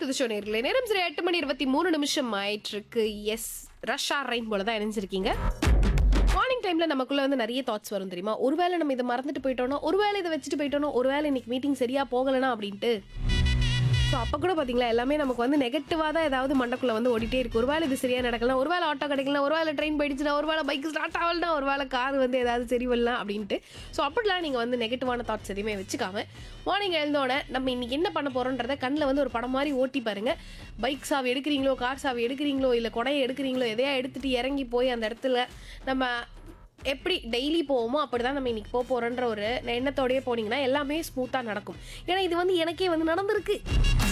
to the show நேர்களே நேரம் சரி எட்டு மணி இருபத்தி மூணு நிமிஷம் ஆயிட்டு இருக்கு எஸ் ரஷ் ஆர் ரைன் போல தான் இணைஞ்சிருக்கீங்க மார்னிங் டைம்ல நமக்குள்ள வந்து நிறைய தாட்ஸ் வரும் தெரியுமா ஒருவேளை நம்ம இதை மறந்துட்டு போயிட்டோம்னா ஒருவேளை இதை வச்சுட்டு போயிட்டோம்னா ஒருவேளை இன்னைக்கு மீட்டிங் சரியா போகலனா அப்படின்ட்டு ஸோ அப்போ கூட பார்த்தீங்களா எல்லாமே நமக்கு வந்து நெகட்டிவாக தான் ஏதாவது மண்டக்குள்ள வந்து ஓடிட்டே இருக்கு ஒருவேளை இது சரியா நடக்கலாம் ஒருவேளை ஆட்டோ கிடைக்கலாம் ஒருவேளை ட்ரெயின் போயிடுச்சுன்னா ஒருவேளை பைக் ஸ்டார்ட் ஆகலனா ஒருவேளை கார் வந்து ஏதாவது சரி வரலாம் அப்படின்ட்டு ஸோ அப்படிலாம் நீங்கள் வந்து நெகட்டிவான தாட்ஸ் எதுவுமே வச்சுக்காம மார்னிங் எழுந்தோடனே நம்ம இன்னைக்கு என்ன பண்ண போகிறோன்றத கண்ணில் வந்து ஒரு படம் மாதிரி ஓட்டி பாருங்க பைக் சாவி எடுக்கிறீங்களோ கார் சாவி எடுக்கிறீங்களோ இல்லை கொடையை எடுக்கிறீங்களோ எதையா எடுத்துட்டு இறங்கி போய் அந்த இடத்துல நம்ம எப்படி டெய்லி போவோமோ அப்படி தான் நம்ம இன்னைக்கு போக போகிறோன்ற ஒரு எண்ணத்தோடயே போனீங்கன்னா எல்லாமே ஸ்மூத்தாக நடக்கும் ஏன்னா இது வந்து எனக்கே வந்து நடந்திருக்கு